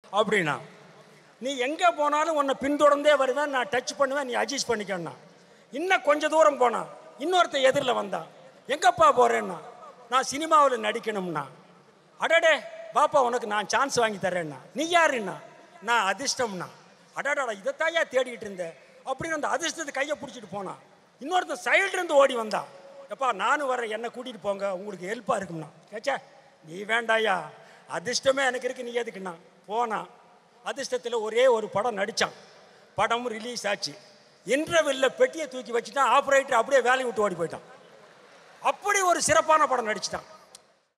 அப்படின்னா நீ எங்கே போனாலும் உன்னை பின்தொடர்ந்தே வருவேன் நான் டச் பண்ணுவேன் நீ அட்ஜஸ்ட் பண்ணிக்கன்னா இன்னும் கொஞ்ச தூரம் போனான் இன்னொருத்தன் எதிரில் வந்தான் எங்கப்பா போகிறேன்னா நான் சினிமாவில் நடிக்கணும்னா அடடே பாப்பா உனக்கு நான் சான்ஸ் வாங்கி தரேன்னா நீ யாருன்னா நான் அதிர்ஷ்டம்னா அடடா இதைத்தாயா தேடிக்கிட்டு இருந்தேன் அப்படின்னு அந்த அதிர்ஷ்டத்தை கையை பிடிச்சிட்டு போனான் இன்னொருத்தன் சைல்டு இருந்து ஓடி வந்தான் எப்பா நானும் வரேன் என்னை கூட்டிகிட்டு போங்க உங்களுக்கு ஹெல்ப்பாக இருக்கும்னா கேச்சா நீ வேண்டாயா அதிர்ஷ்டமே எனக்கு இருக்கு நீ எதுக்குண்ணா போனான் அதிர்ஷ்டத்தில் ஒரே ஒரு படம் நடித்தான் படம் ரிலீஸ் ஆச்சு இன்டர்வெல்ல பெட்டியை தூக்கி வச்சுட்டான் ஆப்ரேட்டர் அப்படியே வேலையை விட்டு ஓடி போயிட்டான் அப்படி ஒரு சிறப்பான படம் நடிச்சிட்டான்